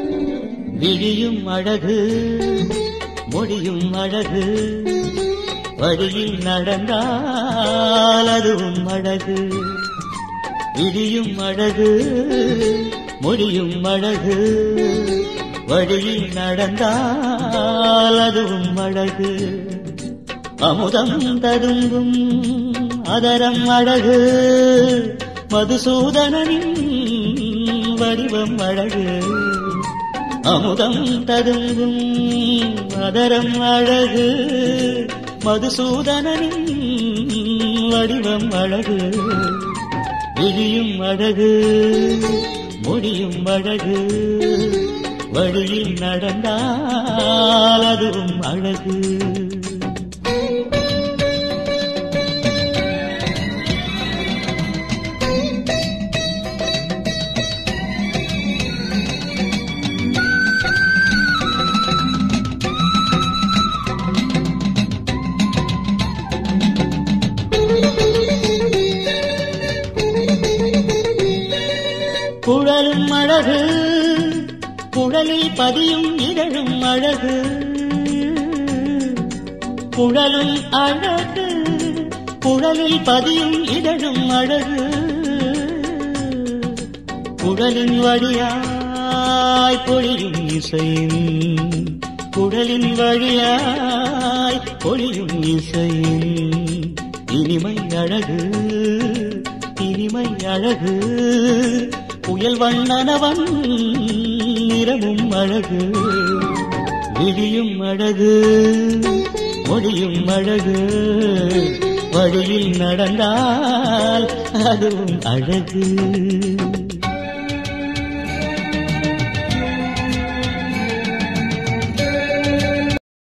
விழியும் அழகு மொழியும் அழகு வழியில் நடந்தால் அதுவும் அழகு விழியும் அழகு மொழியும் அழகு வழியில் நடந்தால் அதுவும் அழகு அமுதம் ததுங்கும் அதரம் அழகு மதுசூதனின் வடிவம் அழகு அமுதம் ததுங்கும் அதரம் அழகு மதுசூதனின் வடிவம் அழகு விழியும் அழகு மொழியும் அழகு வழியில் நடந்தால் அதுவும் அழகு குழலும் அழகு குழலில் பதியும் இதழும் அழகு குழலும் அழகு குழலில் பதியும் இதழும் அழகு குழலின் வழியாய் பொழியும் இசையின் குழலின் வழியாய் பொழியும் இசையின் இனிமை அழகு இனிமை அழகு புயல் வண்ணனவன் நிறமும் அழகு விழியும் அழகு மொழியும் அழகு வழியில் நடந்தால் அதுவும் அழகு